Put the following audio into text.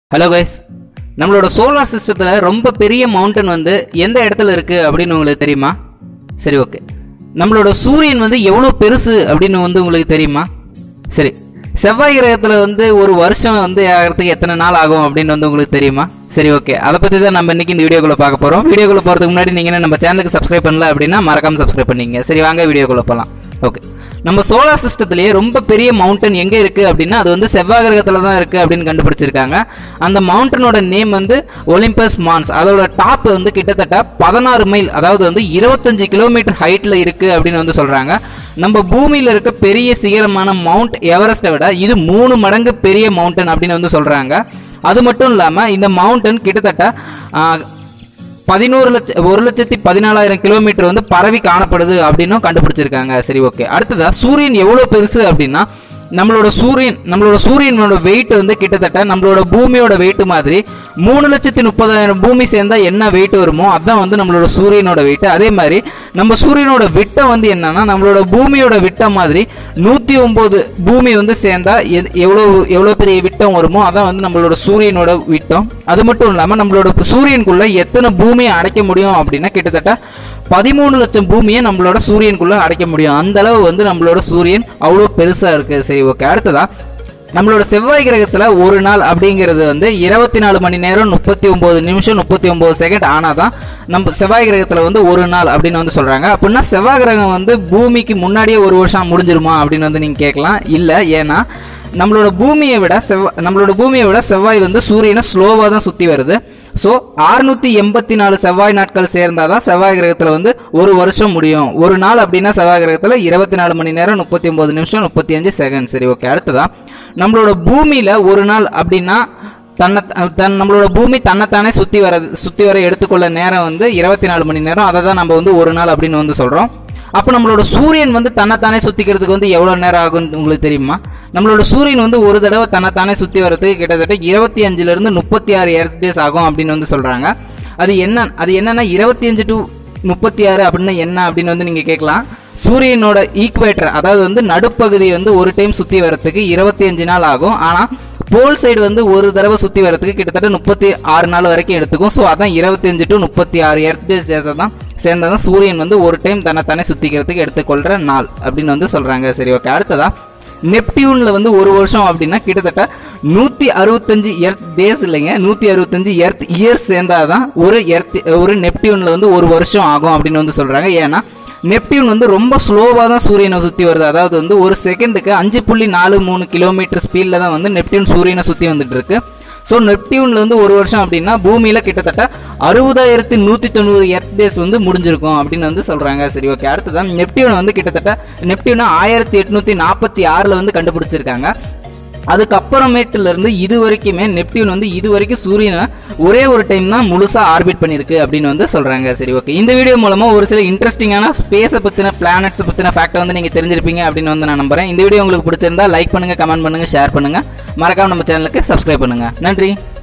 hello guys நம்மளோட solar சிஸ்டத்தில் ரொம்ப பெரிய மவுண்டன் வந்து எந்த இடத்துல இருக்குது அப்படின்னு உங்களுக்கு தெரியுமா சரி ஓகே நம்மளோட சூரியன் வந்து எவ்வளோ பெருசு அப்படின்னு வந்து உங்களுக்கு தெரியுமா சரி செவ்வாய் கிரகத்தில் வந்து ஒரு வருஷம் வந்து ஆகிறதுக்கு எத்தனை நாள் ஆகும் அப்படின்னு வந்து உங்களுக்கு தெரியுமா சரி ஓகே அதை பற்றி தான் நம்ம இன்னைக்கு இந்த வீடியோக்குள்ளே பார்க்க போகிறோம் வீடியோக்குள்ளே போகிறதுக்கு முன்னாடி நீங்கள் என்ன நம்ம சேனலுக்கு சப்ஸ்கிரைப் பண்ணல அப்படின்னா மறக்காம சப்ஸ்கிரைப் பண்ணிங்க சரி வாங்க வீடியோக்குள்ளே போகலாம் ஓகே நம்ம சோலார் சிஸ்டத்திலேயே ரொம்ப பெரிய மவுண்டன் எங்கே இருக்குது அப்படின்னா அது வந்து செவ்வாய் கிரகத்தில் தான் இருக்குது அப்படின்னு கண்டுபிடிச்சிருக்காங்க அந்த மவுண்டனோட நேம் வந்து ஒலிம்பஸ் மான்ஸ் அதோட டாப் வந்து கிட்டத்தட்ட பதினாறு மைல் அதாவது வந்து இருபத்தஞ்சு கிலோமீட்டர் ஹைட்டில் இருக்குது அப்படின்னு வந்து சொல்கிறாங்க நம்ம பூமியில் இருக்க பெரிய சிகரமான மவுண்ட் எவரெஸ்ட்டை விட இது மூணு மடங்கு பெரிய மவுண்டன் அப்படின்னு வந்து சொல்கிறாங்க அது மட்டும் இல்லாமல் இந்த மவுண்டன் கிட்டத்தட்ட ஆ, பதினோரு லட்ச ஒரு லட்சத்தி பதினாலாயிரம் கிலோமீட்டர் வந்து பரவி காணப்படுது அப்படின்னும் கண்டுபிடிச்சிருக்காங்க சரி ஓகே அடுத்ததா சூரியன் எவ்வளோ பெருசு அப்படின்னா நம்மளோட சூரியன் நம்மளோட சூரியனோட வெயிட் வந்து கிட்டத்தட்ட நம்மளோட பூமியோட வெயிட் மாதிரி மூணு லட்சத்தி முப்பதாயிரம் பூமி சேர்ந்தா என்ன வெயிட் வருமோ அதான் வந்து நம்மளோட சூரியனோட வெயிட் அதே மாதிரி நம்ம சூரியனோட விட்டம் வந்து என்னன்னா நம்மளோட பூமியோட விட்டம் மாதிரி நூற்றி ஒம்பது பூமி வந்து சேர்ந்தா எது- எவ்வளோ எவ்வளோ பெரிய விட்டம் வருமோ அதான் வந்து நம்மளோட சூரியனோட விட்டம் அது மட்டும் இல்லாமல் நம்மளோட சூரியனுக்குள்ள எத்தனை பூமியை அடைக்க முடியும் அப்படின்னா கிட்டத்தட்ட பதிமூணு லட்சம் பூமியை நம்மளோட சூரியனுக்குள்ள அடைக்க முடியும் அந்த அளவு வந்து நம்மளோட சூரியன் அவ்வளோ பெருசா இருக்கு சரி ஓகே அடுத்ததா நம்மளோட செவ்வாய் கிரகத்துல ஒரு நாள் அப்படிங்கிறது வந்து இருபத்தி நாலு மணி நேரம் முப்பத்தி ஒன்பது நிமிஷம் முப்பத்தி ஒன்பது செகண்ட் ஆனாதான் நம்ம செவ்வாய் கிரகத்துல வந்து ஒரு நாள் அப்படின்னு வந்து சொல்றாங்க அப்படின்னா செவ்வாய் கிரகம் வந்து பூமிக்கு முன்னாடியே ஒரு வருஷம் முடிஞ்சிருமா அப்படின்னு வந்து நீங்க கேட்கலாம் இல்ல ஏன்னா நம்மளோட பூமியை விட செவ்வாய் நம்மளோட பூமியை விட செவ்வாய் வந்து சூரியனை ஸ்லோவாக தான் சுற்றி வருது ஸோ அறுநூத்தி எண்பத்தி நாலு செவ்வாய் நாட்கள் சேர்ந்தாதான் செவ்வாய் கிரகத்தில் வந்து ஒரு வருஷம் முடியும் ஒரு நாள் அப்படின்னா செவ்வாய் கிரகத்தில் இருபத்தி நாலு மணி நேரம் முப்பத்தி ஒன்பது நிமிஷம் முப்பத்தி அஞ்சு செகண்ட் சரி ஓகே அடுத்ததா நம்மளோட பூமியில் ஒரு நாள் அப்படின்னா தன்னை தன் நம்மளோட பூமி தன்னைத்தானே சுற்றி வர சுற்றி வர எடுத்துக்கொள்ள நேரம் வந்து இருபத்தி நாலு மணி நேரம் அதை தான் நம்ம வந்து ஒரு நாள் அப்படின்னு வந்து சொல்கிறோம் அப்போ நம்மளோட சூரியன் வந்து தன்னைத்தானே சுத்திக்கிறதுக்கு வந்து எவ்வளோ நேரம் ஆகும்னு உங்களுக்கு தெரியுமா நம்மளோட சூரியன் வந்து ஒரு தடவை தன்னைத்தானே சுற்றி வர்றதுக்கு கிட்டத்தட்ட இருபத்தி அஞ்சுலேருந்து முப்பத்தி ஆறு எர்த் டேஸ் ஆகும் அப்படின்னு வந்து சொல்கிறாங்க அது என்ன அது என்னன்னா இருபத்தி அஞ்சு டு முப்பத்தி ஆறு அப்படின்னா என்ன அப்படின்னு வந்து நீங்கள் கேட்கலாம் சூரியனோட ஈக்குவேட்டர் அதாவது வந்து நடுப்பகுதி வந்து ஒரு டைம் சுற்றி வர்றதுக்கு இருபத்தி அஞ்சு நாள் ஆகும் ஆனால் போல் சைடு வந்து ஒரு தடவை சுற்றி வரதுக்கு கிட்டத்தட்ட முப்பத்தி ஆறு நாள் வரைக்கும் எடுத்துக்கும் ஸோ அதான் இருபத்தஞ்சு டு முப்பத்தி ஆறு எர்த் டேஸ் சேர்ந்தா தான் சேர்ந்தா தான் சூரியன் வந்து ஒரு டைம் தன்னைத்தானே சுற்றிக்கிறதுக்கு எடுத்துக்கொள்கிற நாள் அப்படின்னு வந்து சொல்கிறாங்க சரி ஓகே அடுத்ததா நெப்டியூனில் வந்து ஒரு வருஷம் அப்படின்னா கிட்டத்தட்ட நூற்றி அறுபத்தஞ்சு எர்த் டேஸ் இல்லைங்க நூற்றி அறுபத்தஞ்சு எர்த் இயர்ஸ் சேர்ந்தாதான் ஒரு எர்த் ஒரு நெப்டியூனில் வந்து ஒரு வருஷம் ஆகும் அப்படின்னு வந்து சொல்கிறாங்க ஏன்னா நெப்டியூன் வந்து ரொம்ப ஸ்லோவாக தான் சூரியனை சுற்றி வருது அதாவது வந்து ஒரு செகண்டுக்கு அஞ்சு புள்ளி நாலு மூணு கிலோமீட்டர் ஸ்பீடில் தான் வந்து நெப்டியூன் சூரியனை சுற்றி வந்துட்டு இருக்கு ஸோ நெப்டியூனில் வந்து ஒரு வருஷம் அப்படின்னா பூமியில் கிட்டத்தட்ட அறுபதாயிரத்தி நூற்றி தொண்ணூறு எர்த் டேஸ் வந்து முடிஞ்சிருக்கும் அப்படின்னு வந்து சொல்கிறாங்க சரி ஓகே அடுத்ததான் நெப்டியூன் வந்து கிட்டத்தட்ட நெப்டியூனை ஆயிரத்தி எட்நூற்றி நாற்பத்தி ஆறில் வந்து கண்டுபிடிச்சிருக்காங்க அதுக்கப்புறமேட்டுல இருந்து இது வரைக்குமே நெப்டியூன் வந்து இது வரைக்கும் சூரியனை ஒரே ஒரு டைம் தான் முழுசா ஆர்பிட் பண்ணிருக்கு அப்படின்னு வந்து சொல்றாங்க சரி ஓகே இந்த வீடியோ மூலமா ஒரு சில இன்ட்ரெஸ்டிங்கான ஸ்பேஸை பத்தின பிளானட்ஸ் பத்தின ஃபேக்டை வந்து நீங்க தெரிஞ்சிருப்பீங்க அப்படின்னு வந்து நான் நம்புறேன் இந்த வீடியோ உங்களுக்கு பிடிச்சிருந்தா லைக் பண்ணுங்க கமெண்ட் பண்ணுங்க ஷேர் பண்ணுங்க மறக்காம நம்ம சேனலுக்கு சப்ஸ்கிரைப் பண்ணுங்க நன்றி